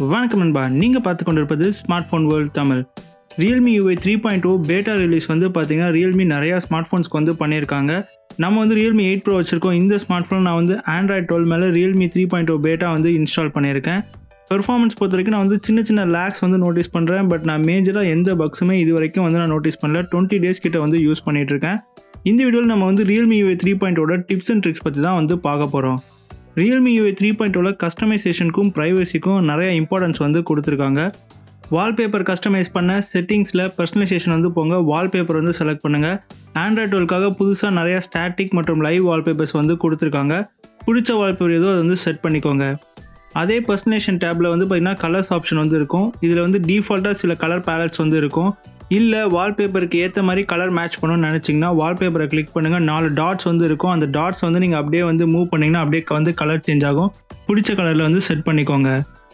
வணக்கம் நண்பா நீங்கள் பார்த்து கொண்டிருப்பது smartphone world Tamil Realme UI three point O beta release வந்து பார்த்தீங்கன்னா ரியல்மி நிறையா ஸ்மார்ட் ஃபோன்ஸ்க்கு வந்து பண்ணியிருக்காங்க நம்ம வந்து ரியல்மி எயிட் ப்ரோ வச்சுருக்கோம் இந்த ஸ்மார்ட் ஃபோன் நான் வந்து ஆண்ட்ராய்ட் டுவெல் மேலே Realme three point O beta வந்து இன்ஸ்டால் பண்ணியிருக்கேன் பெர்ஃபார்மன்ஸ் பொறுத்த வரைக்கும் நான் வந்து சின்ன சின்ன லேக்ஸ் வந்து நோட்டீஸ் பண்ணுறேன் பட் நான் மேஜராக எந்த பக்ஸுமே இது வரைக்கும் வந்து நான் நோட்டீஸ் பண்ணல டுவெண்ட்டி டேஸ் கிட்ட வந்து யூஸ் பண்ணிட்டு இருக்கேன் இந்த வீடியோவில் நம்ம வந்து ரியல்மி யூஏ த்ரீ பாயிண்டோட டிப்ஸ் அண்ட் ட்ரிக்ஸ் பற்றி தான் வந்து பார்க்க போகிறோம் ரியல்மி யூஏ த்ரீ பாயிண்டோட கஸ்டமைசேஷனுக்கும் ப்ரைவசிக்கும் நிறைய இம்பார்ட்டன்ஸ் வந்து கொடுத்துருக்காங்க வால்பேப்பர் கஸ்டமைஸ் பண்ண செட்டிங்ஸில் பர்சனலைசேஷன் வந்து போங்க வால்பேப்பர் வந்து செலக்ட் பண்ணுங்கள் ஆண்ட்ராய்ட் டுவெல்க்காக புதுசாக நிறைய ஸ்டாட்டிக் மற்றும் லைவ் வால்பேப்பர்ஸ் வந்து கொடுத்துருக்காங்க பிடிச்ச வால்பேப்பர் ஏதோ அதை வந்து செட் பண்ணிக்கோங்க அதே பர்சனேஷன் டேப்பில் வந்து பார்த்திங்கன்னா கலர்ஸ் ஆப்ஷன் வந்து இருக்கும் இதில் வந்து டிஃபால்ட்டாக சில கலர் பேலட்ஸ் வந்து இருக்கும் இல்லை வால்பேப்பருக்கு ஏற்ற மாதிரி கலர் மேட்ச் பண்ணணும்னு நினச்சிங்கன்னா வால்பேப்பரை கிளிக் பண்ணுங்கள் நாலு டாட்ஸ் வந்து இருக்கும் அந்த டாட்ஸ் வந்து நீங்கள் அப்படியே வந்து மூவ் பண்ணிங்கன்னா அப்படியே வந்து கலர் சேஞ்ச் ஆகும் பிடிச்ச கலரில் வந்து செட் பண்ணிக்கோங்க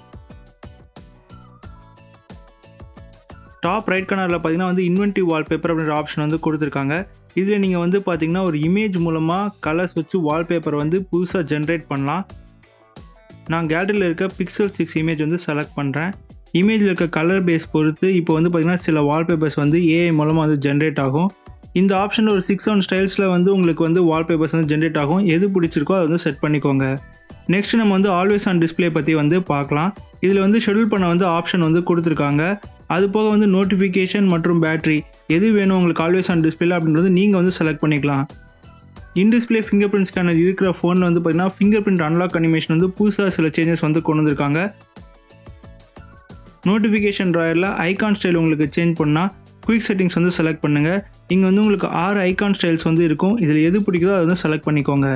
டாப் ரைட் கனரில் பார்த்தீங்கன்னா வந்து இன்வென்டிவ் வால்பேப்பர் அப்படின்ற ஆப்ஷன் வந்து கொடுத்துருக்காங்க இதில் நீங்கள் வந்து பார்த்தீங்கன்னா ஒரு இமேஜ் மூலமாக கலர்ஸ் வச்சு வால்பேப்பர் வந்து புதுசாக ஜென்ரேட் பண்ணலாம் நான் கேலரியில் இருக்க பிக்சல் சிக்ஸ் இமேஜ் வந்து செலக்ட் பண்ணுறேன் இமேஜில் இருக்க கலர் பேஸ் பொறுத்து இப்போ வந்து பார்த்திங்கன்னா சில வால்பேப்பர்ஸ் வந்து ஏஐ மூலமாக வந்து ஜென்ரேட் ஆகும் இந்த ஆப்ஷன் ஒரு சிக்ஸ் ஒன் ஸ்டைல்ஸில் வந்து உங்களுக்கு வந்து வால்பேப்பர்ஸ் வந்து ஜென்ரேட் ஆகும் எது பிடிச்சிருக்கோ அதை வந்து செட் பண்ணிக்கோங்க நெக்ஸ்ட் நம்ம வந்து ஆல்வேஸ் ஆன் டிஸ்பிளே பற்றி வந்து பார்க்கலாம் இதில் வந்து ஷெடியூல் பண்ண வந்து ஆப்ஷன் வந்து கொடுத்துருக்காங்க அது போக வந்து நோட்டிஃபிகேஷன் மற்றும் பேட்டரி எது வேணும் உங்களுக்கு ஆல்வேஸ் ஆன் டிஸ்பிளே அப்படின்றது நீங்கள் வந்து செலக்ட் பண்ணிக்கலாம் in display fingerprint scanner இருக்கிற ஃபோனில் வந்து பார்த்தீங்கன்னா ஃபிங்கர் பிரிண்ட் அன்லாக் அனிமேஷன் வந்து புதுசாக சில சேஞ்சஸ் வந்து கொண்டு வந்திருக்காங்க நோட்டிஃபிகேஷன் ட்ராயரில் ஐகான் ஸ்டைல் உங்களுக்கு சேஞ்ச் பண்ணால் குயிக் செட்டிங்ஸ் வந்து செலக்ட் பண்ணுங்கள் இங்கே வந்து உங்களுக்கு ஆறு ஐகான் ஸ்டைல்ஸ் வந்து இருக்கும் இதில் எது பிடிக்குதோ அதை வந்து செலக்ட் பண்ணிக்கோங்க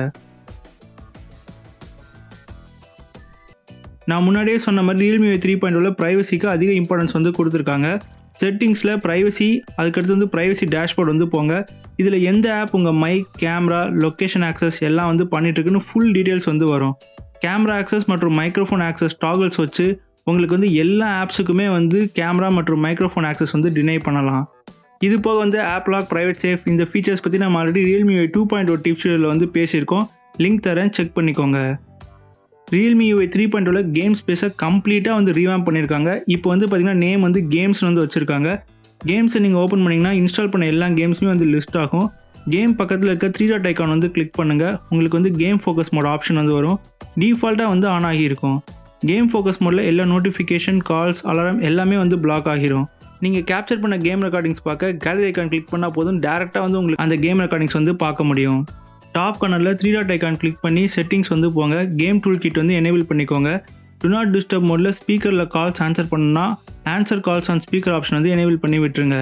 நான் முன்னாடியே சொன்ன மாதிரி ரியல்மி த்ரீ பாயிண்ட் உள்ள ப்ரைவசிக்கு அதிக இம்பார்ட்டன்ஸ் வந்து கொடுத்துருக்காங்க செட்டிங்ஸில் ப்ரைவசி அதுக்கடுத்து வந்து ப்ரைவசி டேஷ்போர்ட் வந்து போங்க இதில் எந்த ஆப் உங்கள் மைக் கேமரா லொக்கேஷன் ஆக்சஸ் எல்லாம் வந்து பண்ணிட்டுருக்குன்னு ஃபுல் டீட்டெயில்ஸ் வந்து வரும் கேமரா ஆக்சஸ் மற்றும் மைக்ரோஃபோன் ஆக்சஸ் டாகல்ஸ் வச்சு உங்களுக்கு வந்து எல்லா ஆப்ஸுக்குமே வந்து கேமரா மற்றும் மைக்ரோஃபோன் ஆக்சஸ் வந்து டினை பண்ணலாம் இது போக வந்து ஆப் லாக் ப்ரைவேட் சேஃப் இந்த ஃபீச்சர்ஸ் பற்றி நம்ம already Realme two point O tips வந்து பேசியிருக்கோம் லிங்க் தரேன் செக் பண்ணிக்கோங்க Realme UI three point game ஸ்பேஸை கம்ப்ளீட்டாக வந்து ரீவாம் பண்ணியிருக்காங்க இப்போ வந்து பார்த்திங்கன்னா நேம் வந்து கேம்ஸ் வந்து வச்சுருக்காங்க கேம்ஸை நீங்கள் ஓப்பன் பண்ணிங்கன்னா இன்ஸ்டால் பண்ண எல்லா கேம்ஸுமே வந்து லிஸ்ட் ஆகும் கேம் பக்கத்தில் இருக்க த்ரீ டாட் ஐக்கான் வந்து கிளிக் பண்ணுங்கள் உங்களுக்கு வந்து கேம் ஃபோக்கஸ் மோட் ஆப்ஷன் வந்து வரும் டிஃபால்ட்டாக வந்து ஆன் ஆகியிருக்கும் கேம் ஃபோக்கஸ் மோடில் எல்லா நோட்டிஃபிகேஷன் கால்ஸ் அலாரம் எல்லாமே வந்து பிளாக் ஆகிரும் நீங்கள் கேப்சர் பண்ண கேம் ரெக்கார்டிங்ஸ் பார்க்க கேலரி ஐக்கான் கிளிக் பண்ணால் போதும் டேரெக்டாக வந்து உங்களுக்கு அந்த கேம் ரெக்கார்டிங்ஸ் வந்து பார்க்க முடியும் டாப் கனரில் த்ரீ டாட் ஐக்கான் கிளிக் பண்ணி செட்டிங்ஸ் வந்து போங்க கேம் டூல் கிட் வந்து எனேபிள் பண்ணிக்கோங்க டு நாட் டிஸ்டர்ப் மோடில் ஸ்பீக்கரில் கால்ஸ் ஆன்சர் பண்ணணும்னா answer calls on speaker option வந்து எனேபிள் பண்ணி விட்டுருங்க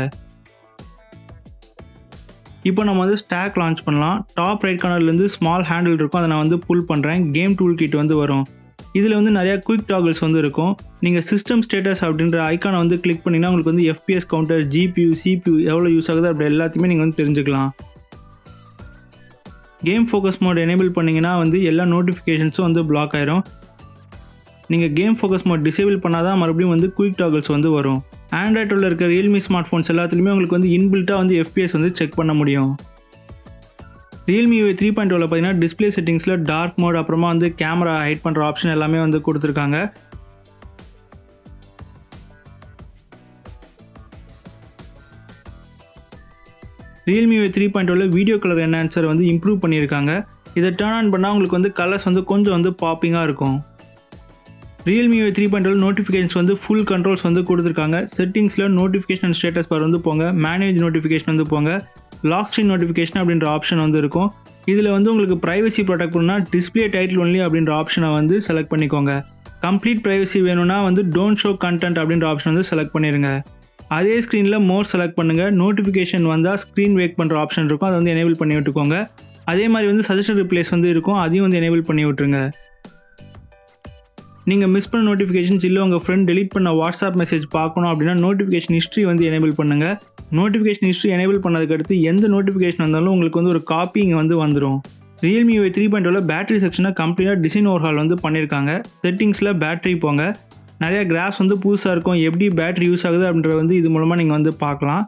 இப்போ நம்ம வந்து ஸ்டாக் லான்ச் பண்ணலாம் டாப் ரைட் கார்னர்லேருந்து ஸ்மால் ஹேண்டில் இருக்கும் அதை நான் வந்து புல் பண்ணுறேன் கேம் டூல் கிட் வந்து வரும் இதில் வந்து நிறையா குயிக் டாகிள்ஸ் வந்து இருக்கும் நீங்கள் சிஸ்டம் ஸ்டேட்டஸ் அப்படின்ற ஐக்கானை வந்து கிளிக் பண்ணிங்கன்னா உங்களுக்கு வந்து எஃபிஎஸ் கவுண்டர் ஜிபியூ சிபியூ எவ்வளோ யூஸ் ஆகுது அப்படி எல்லாத்தையுமே நீங்கள் வந்து தெரிஞ்சுக்கலாம் கேம் ஃபோக்கஸ் மோட் எனேபிள் பண்ணிங்கன்னா வந்து எல்லா நோட்டிஃபிகேஷன்ஸும் வந்து பிளாக் ஆயிரும் நீங்கள் கேம் ஃபோக்கஸ் மோட் டிசேபிள் பண்ணால் தான் மறுபடியும் வந்து குயிக் டாகிள்ஸ் வந்து வரும் ஆண்ட்ராய்டில் இருக்க ரியல்மி ஸ்மார்ட் ஃபோன்ஸ் எல்லாத்துலேயுமே உங்களுக்கு வந்து இன்பில்ட்டாக வந்து எஃபிஎஸ் வந்து செக் பண்ண முடியும் ரியல்மி த்ரீ பாயிண்ட் ஓவில் பார்த்தீங்கன்னா டிஸ்பிளே செட்டிங்ஸில் டார்க் மோட் அப்புறமா வந்து கேமரா ஹைட் பண்ணுற ஆப்ஷன் எல்லாமே வந்து கொடுத்துருக்காங்க ரியல்மி த்ரீ பாயிண்ட் ஓவில் வீடியோ கலர் என்ஹான்சர் வந்து இம்ப்ரூவ் பண்ணியிருக்காங்க இதை டேர்ன் ஆன் பண்ணால் உங்களுக்கு வந்து கலர்ஸ் வந்து கொஞ்சம் வந்து பாப்பிங்காக இருக்கும் ரியல்மி த்ரீ பாயிண்ட் நோட்டிஃபிகேஷன்ஸ் வந்து ஃபுல் கண்ட்ரோல்ஸ் வந்து கொடுத்துருக்காங்க செட்டிங்ஸில் நோட்டிஃபிகேஷன் ஸ்டேட்டஸ் பார் வந்து போங்க மேனேஜ் நோட்டிஃபிகேஷன் வந்து போங்க லாக் ஸ்க்ரீன் நோட்டிஃபிகேஷன் அப்படின்ற ஆப்ஷன் வந்து இருக்கும் இதில் வந்து உங்களுக்கு ப்ரைவசி ப்ரொடெக்ட் பண்ணணும்னா டிஸ்பிளே டைட்டில் ஒன்லி அப்படின்ற ஆப்ஷனை வந்து செலக்ட் பண்ணிக்கோங்க கம்ப்ளீட் ப்ரைவசி வேணும்னா வந்து டோன்ட் ஷோ கண்டென்ட் அப்படின்ற ஆப்ஷன் வந்து செலக்ட் பண்ணிடுங்க அதே ஸ்க்ரீனில் மோர் செலக்ட் பண்ணுங்கள் நோட்டிஃபிகேஷன் வந்தால் ஸ்க்ரீன் வேக் பண்ணுற ஆப்ஷன் இருக்கும் அதை வந்து எனேபிள் பண்ணி விட்டுக்கோங்க அதே மாதிரி வந்து சஜஷன் ரிப்ளேஸ் வந்து இருக்கும் அதையும் வந்து எனேபிள் பண்ணி விட்டுருங்க நீங்கள் மிஸ் பண்ண நோட்டிஃபிகேஷன்ஸ் இல்லை உங்கள் ஃப்ரெண்ட் டெலிட் பண்ண வாட்ஸ்அப் மெசேஜ் பார்க்கணும் அப்படின்னா நோட்டிஃபிகேஷன் ஹிஸ்ட்ரி வந்து எனேபிள் பண்ணுங்கள் நோட்டிஃபிகேஷன் ஹிஸ்ட்ரி எனேபிள் பண்ணதுக்கு அடுத்து எந்த நோட்டிஃபிகேஷன் வந்தாலும் உங்களுக்கு வந்து ஒரு காப்பி இங்கே வந்து வந்துடும் ரியல்மி த்ரீ பாயிண்ட் ஓவில் பேட்டரி செக்ஷனாக கம்ப்ளீட்டாக டிசைன் ஓவர்ஹால் வந்து பண்ணியிருக்காங்க செட்டிங்ஸில் பேட்டரி போங்க நிறையா கிராஃப்ஸ் வந்து புதுசாக இருக்கும் எப்படி பேட்டரி யூஸ் ஆகுது அப்படின்றத வந்து இது மூலமாக நீங்கள் வந்து பார்க்கலாம்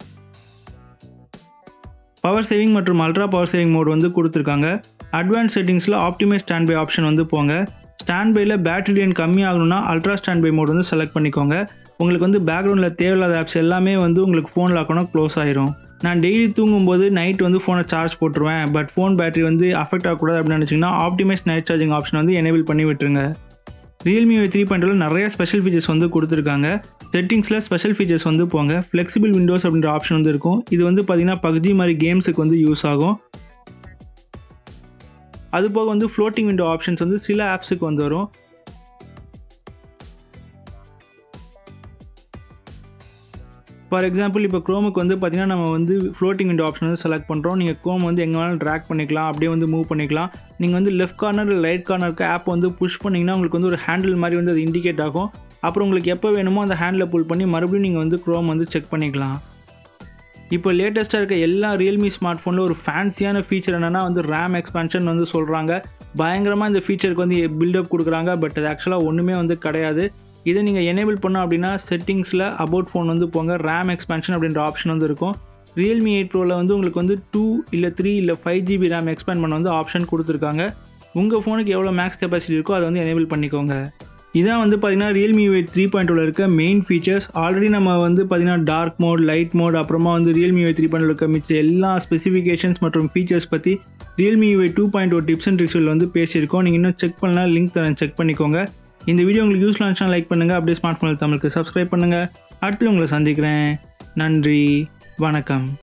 பவர் சேவிங் மற்றும் அல்ட்ரா பவர் சேவிங் மோட் வந்து கொடுத்துருக்காங்க அட்வான்ஸ் செட்டிங்ஸில் ஆப்டிமைஸ் ஸ்டாண்ட் பை ஆப்ஷன் வந்து போங்க ஸ்டாண்ட் பையில் பேட்டரி லைன் கம்மியாகணும்னா அல்ட்ரா ஸ்டாண்ட் பை மோட் வந்து செலக்ட் பண்ணிக்கோங்க உங்களுக்கு வந்து பேக்ரவுண்டில் தேவையில்லாத ஆப்ஸ் எல்லாமே வந்து உங்களுக்கு ஃபோன் லாக்கணும் க்ளோஸ் ஆயிரும் நான் டெய்லி தூங்கும்போது நைட் வந்து ஃபோனை சார்ஜ் போட்டுருவேன் பட் ஃபோன் பேட்டரி வந்து அஃபெக்ட் ஆகக்கூடாது அப்படின்னு நினச்சிங்கன்னா ஆப்டிமைஸ் நைட் சார்ஜிங் ஆப்ஷன் வந்து எனேபிள் பண்ணி விட்டுருங்க ரியல்மி த்ரீ பாயிண்ட் நிறைய ஸ்பெஷல் ஃபீச்சர்ஸ் வந்து கொடுத்துருக்காங்க செட்டிங்ஸில் ஸ்பெஷல் ஃபீச்சர்ஸ் வந்து போங்க ஃப்ளெக்சிபிள் விண்டோஸ் அப்படின்ற ஆப்ஷன் வந்து இருக்கும் இது வந்து பார்த்திங்கன்னா பக்ஜி மாதிரி கேம்ஸுக்கு வந்து யூஸ் ஆகும் அது போக வந்து ஃப்ளோட்டிங் விண்டோ ஆப்ஷன்ஸ் வந்து சில ஆப்ஸுக்கு வந்து வரும் ஃபார் எக்ஸாம்பிள் இப்போ க்ரோமுக்கு வந்து பார்த்திங்கன்னா நம்ம வந்து ஃப்ளோட்டிங் விண்டோ ஆப்ஷன் வந்து செலக்ட் பண்ணுறோம் நீங்கள் க்ரோம் வந்து எங்கே வேணாலும் ட்ராக் பண்ணிக்கலாம் அப்படியே வந்து மூவ் பண்ணிக்கலாம் நீங்கள் வந்து லெஃப்ட் கார்னர் ரைட் கார்னருக்கு ஆப் வந்து புஷ் பண்ணிங்கன்னா உங்களுக்கு வந்து ஒரு ஹேண்டில் மாதிரி வந்து அது இண்டிகேட் ஆகும் அப்புறம் உங்களுக்கு எப்போ வேணுமோ அந்த ஹேண்டில் புல் பண்ணி மறுபடியும் நீங்கள் வந்து க்ரோம் வந்து செக் பண்ணிக்கலாம் இப்போ லேட்டஸ்ட்டாக இருக்க எல்லா ரியல்மி ஸ்மார்ட் ஃபோனில் ஒரு ஃபேன்சியான ஃபீச்சர் என்னென்னா வந்து ரேம் எக்ஸ்பென்ஷன் வந்து சொல்கிறாங்க பயங்கரமாக இந்த ஃபீச்சருக்கு வந்து பில்டப் கொடுக்குறாங்க பட் அது ஆக்சுவலாக ஒன்றுமே வந்து கிடையாது இதை நீங்கள் எனேபிள் பண்ணோம் அப்படின்னா செட்டிங்ஸில் அபவுட் ஃபோன் வந்து போங்க ரேம் எக்ஸ்பென்ஷன் அப்படின்ற ஆப்ஷன் வந்து இருக்கும் ரியல்மி எயிட் ப்ரோவில் வந்து உங்களுக்கு வந்து டூ இல்லை த்ரீ இல்லை ஃபைவ் ஜிபி ரேம் எக்ஸ்பேண்ட் பண்ண வந்து ஆப்ஷன் கொடுத்துருக்காங்க உங்கள் ஃபோனுக்கு எவ்வளோ மேக்ஸ் கெப்பாசிட்டி இருக்கோ அதை வந்து எனேபிள் பண்ணிக்கோங்க இதான் வந்து பார்த்தீங்கன்னா ரியல்மி எயிட் த்ரீ பாயிண்ட் இருக்க மெயின் ஃபீச்சர்ஸ் ஆல்ரெடி நம்ம வந்து பார்த்தீங்கன்னா டார்க் மோட் லைட் மோட் அப்புறமா வந்து ரியல்மி எயிட் த்ரீ பாயிண்ட் இருக்க மிச்ச எல்லா ஸ்பெசிஃபிகேஷன்ஸ் மற்றும் ஃபீச்சர்ஸ் பற்றி Realme eight two point O tips and ட்ரிக்ஸில் வந்து பேசியிருக்கோம் நீங்கள் இன்னும் செக் பண்ணலாம் லிங்க் தரேன் செக் பண்ணிக்கோங்க இந்த வீடியோ உங்களுக்கு யூஸ்ஃபுல்லாக இருந்துச்சுன்னா லைக் பண்ணுங்கள் அப்படியே ஸ்மார்ட் ஃபோனில் தமிழுக்கு சப்ஸ்கிரைப் பண்ணுங்கள் அடுத்து உங்களை சந்திக்கிறேன் நன்றி வணக்கம்